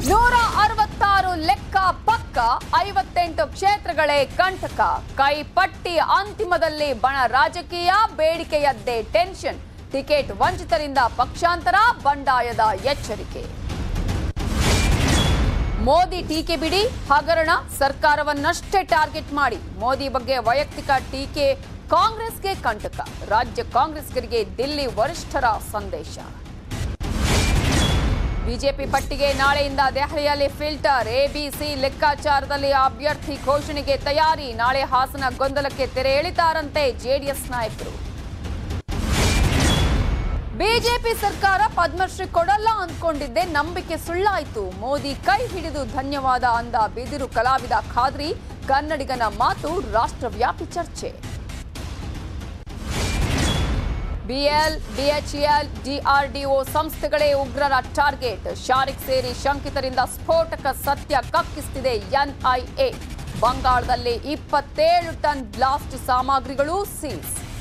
ನೂರ ಅರವತ್ತಾರು ಲೆಕ್ಕ ಪಕ್ಕ ಐವತ್ತೆಂಟು ಕ್ಷೇತ್ರಗಳೇ ಕಂಟಕ ಕೈ ಪಟ್ಟಿ ಅಂತಿಮದಲ್ಲಿ ಬಣ ರಾಜಕೀಯ ಬೇಡಿಕೆಯದ್ದೇ ಟೆನ್ಷನ್ ಟಿಕೆಟ್ ವಂಚಿತರಿಂದ ಪಕ್ಷಾಂತರ ಬಂಡಾಯದ ಎಚ್ಚರಿಕೆ ಮೋದಿ ಟೀಕೆ ಬಿಡಿ ಹಗರಣ ಸರ್ಕಾರವನ್ನಷ್ಟೇ ಟಾರ್ಗೆಟ್ ಮಾಡಿ ಮೋದಿ ಬಗ್ಗೆ ವೈಯಕ್ತಿಕ ಟೀಕೆ ಕಾಂಗ್ರೆಸ್ಗೆ ಕಂಟಕ ರಾಜ್ಯ ಕಾಂಗ್ರೆಸ್ಗರಿಗೆ ದಿಲ್ಲಿ ವರಿಷ್ಠರ ಸಂದೇಶ ಬಿಜೆಪಿ ಪಟ್ಟಿಗೆ ನಾಳೆಯಿಂದ ದೆಹಲಿಯಲ್ಲಿ ಫಿಲ್ಟರ್ ಎಬಿಸಿ ಲೆಕ್ಕಾಚಾರದಲ್ಲಿ ಅಭ್ಯರ್ಥಿ ಘೋಷಣೆಗೆ ತಯಾರಿ ನಾಳೆ ಹಾಸನ ಗೊಂದಲಕ್ಕೆ ತೆರೆ ಎಳಿತಾರಂತೆ ಜೆಡಿಎಸ್ ನಾಯಕರು ಬಿಜೆಪಿ ಸರ್ಕಾರ ಪದ್ಮಶ್ರೀ ಕೊಡಲ್ಲ ಅಂದ್ಕೊಂಡಿದ್ದೆ ನಂಬಿಕೆ ಸುಳ್ಳಾಯಿತು ಮೋದಿ ಕೈ ಹಿಡಿದು ಧನ್ಯವಾದ ಅಂದ ಬಿದಿರು ಕಲಾವಿದ ಖಾದ್ರಿ ಕನ್ನಡಿಗನ ಮಾತು ರಾಷ್ಟ್ರವ್ಯಾಪಿ ಚರ್ಚೆ ಬಿಎಲ್ ಬಿಎಚ್ಎಲ್ ಡಿಆರ್ಡಿಒ ಸಂಸ್ಥೆಗಳೇ ಉಗ್ರರ ಟಾರ್ಗೆಟ್ ಶಾರಿಕ್ ಸೇರಿ ಶಂಕಿತರಿಂದ ಸ್ಫೋಟಕ ಸತ್ಯ ಕಕ್ಕಿಸ್ತಿದೆ ಎನ್ಐಎ ಬಂಗಾಳದಲ್ಲಿ ಇಪ್ಪತ್ತೇಳು ಟನ್ ಬ್ಲಾಸ್ಟ್ ಸಾಮಗ್ರಿಗಳು ಸೀಸ್